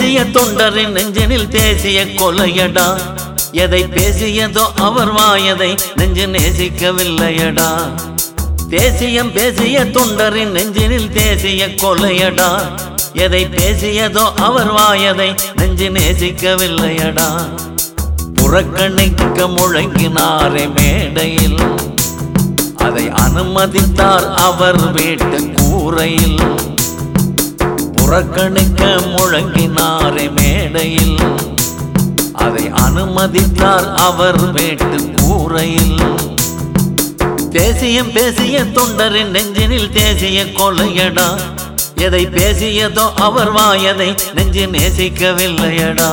பேசிய தொண்டரின் நெஞ்சனில் தேசிய கொலையடா எதை பேசியதோ அவர் வாயதை நெஞ்சு நேசிக்கவில்லையடா தேசியம் பேசிய தொண்டரின் நெஞ்சினில் தேசிய கொலையடா எதை பேசியதோ அவர் வாயதை நெஞ்சு நேசிக்கவில்லையடா புறக்கணிக்க முழங்கினாரே மேடையில் அதை அனுமதித்தார் அவர் வீட்டு கூரையில் புறக்கணிக்க முழங்கினாரே மேடையில் அதை அனுமதித்தார் அவர் வீட்டு கூரையில் தேசியம் பேசிய தொண்டரின் நெஞ்சினில் தேசிய கொலையடா எதை பேசியதோ அவர் வாயதை நெஞ்சு நேசிக்கவில்லையடா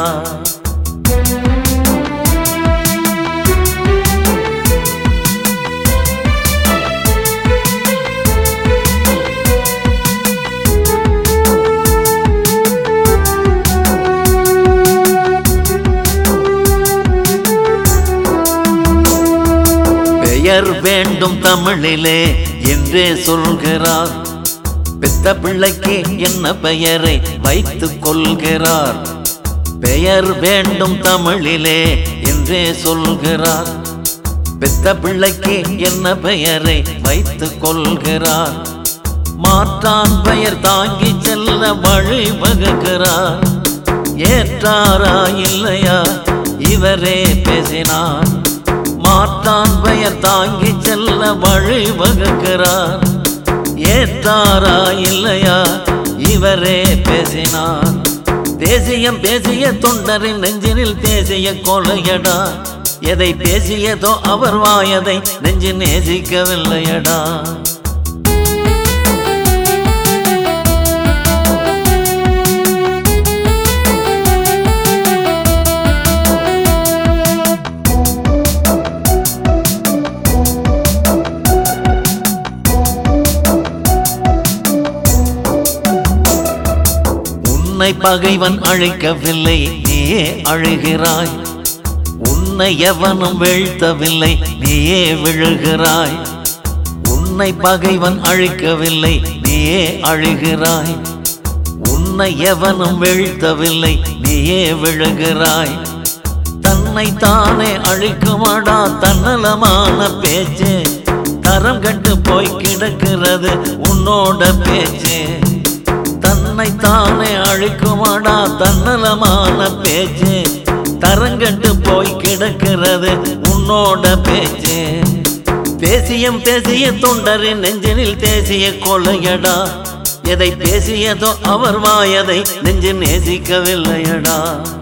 பெயர் வேண்டும் தமிழிலே என்றே சொல்கிறார் பெத்த பிள்ளைக்கு என்ன பெயரை வைத்துக் கொள்கிறார் பெயர் வேண்டும் தமிழிலே என்றே சொல்கிறார் பெத்த பிள்ளைக்கு என்ன பெயரை வைத்துக் கொள்கிறார் மாற்றான் பெயர் தாங்கி செல்ல வழி வகுக்கிறார் ஏற்றாரா இல்லையா இவரே பேசினார் மாற்றான் பெயர் தாங்கி செல்ல வழி வகுக்கிறார் ஏற்றாரா இல்லையா இவரே பேசினார் தேசியம் பேசிய தொண்டரின் நெஞ்சினில் தேசிய கொலையடா எதை பேசியதோ அவர் வாயதை நெஞ்சு நேசிக்கவில்லையடா உன்னை பகைவன் அழைக்கவில்லை நீயே அழுகிறாய் உன்னை எவனும் வீழ்த்தவில்லை நீயே விழுகிறாய் உன்னை பகைவன் அழிக்கவில்லை நீயே அழுகிறாய் உன்னை எவனும் வீழ்த்தவில்லை நீயே விழுகிறாய் தன்னை தானே அழிக்குமாடா தன்னலமான பேச்சு தரம் கட்டு போய் கிடக்கிறது உன்னோட பேச்சு தன்னை தானே அழிக்குமாடா தன்னலமான பேச்சு தரங்கட்டு போய் கிடக்கிறது உன்னோட பேச்சு தேசியம் பேசிய தொண்டரின் நெஞ்சினில் தேசிய கொலையடா எதை பேசியதோ அவர் வாயதை நெஞ்சு நேசிக்கவில்லையடா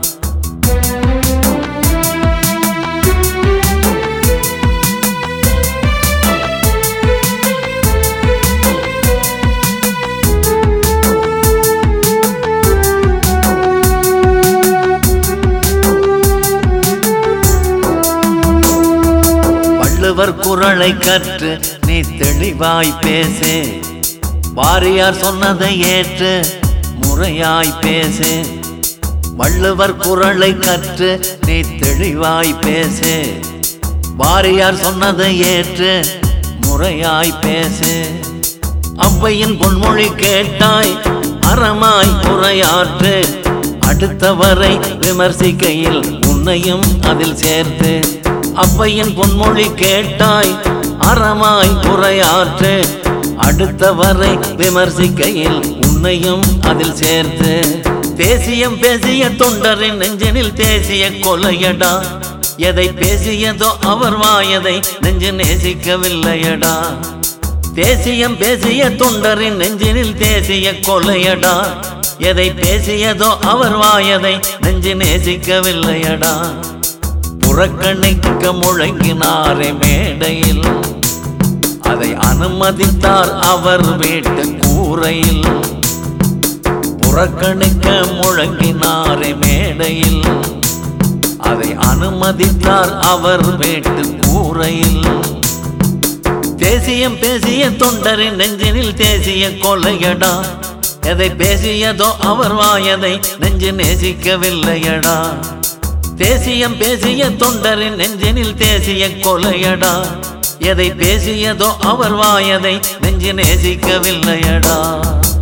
வள்ளுவர் குரலை கற்று நீ தெளிவாய் பேசு வாரியார் சொன்னதை ஏற்று முறையாய் பேசு வள்ளுவர் குரலை கற்று நீ தெளிவாய் பேசு வாரியார் சொன்னதை ஏற்று முறையாய் பேசு அவ்வையின் பொன்மொழி கேட்டாய் அறமாய் உரையாற்று அடுத்தவரை விமர்சிக்கையில் உன்னையும் அதில் சேர்த்து அவ்வையின் பொன்மொழி கேட்டாய் அறமாய் உரையாற்று அடுத்தவரை விமர்சிக்கையில் உன்னையும் அதில் சேர்த்து தேசியம் பேசிய தொண்டரின் நெஞ்சனில் தேசிய கொலையடா எதை பேசியதோ அவர் வாயதை நெஞ்சு நேசிக்கவில்லையடா தேசியம் பேசிய தொண்டரின் நெஞ்சினில் தேசிய கொலையடா எதை பேசியதோ அவர் வாயதை நெஞ்சு நேசிக்கவில்லையடா புறக்கணிக்க முழங்கினாரே மேடையில் அதை அனுமதித்தார் அவர் வீட்டு கூரையில் புறக்கணிக்க முழங்கினாரே மேடையில் அதை அனுமதித்தார் அவர் வீட்டு கூரையில் தேசியம் பேசிய தொண்டரின் நெஞ்சினில் தேசிய கொலையடா எதை பேசியதோ அவர் வாயதை நெஞ்சு நேசிக்கவில்லையடா தேசியம் பேசிய தொண்டரின் நெஞ்சினில் தேசிய கொலையடா எதை பேசியதோ அவர் வாயதை நெஞ்சு நேசிக்கவில்லையடா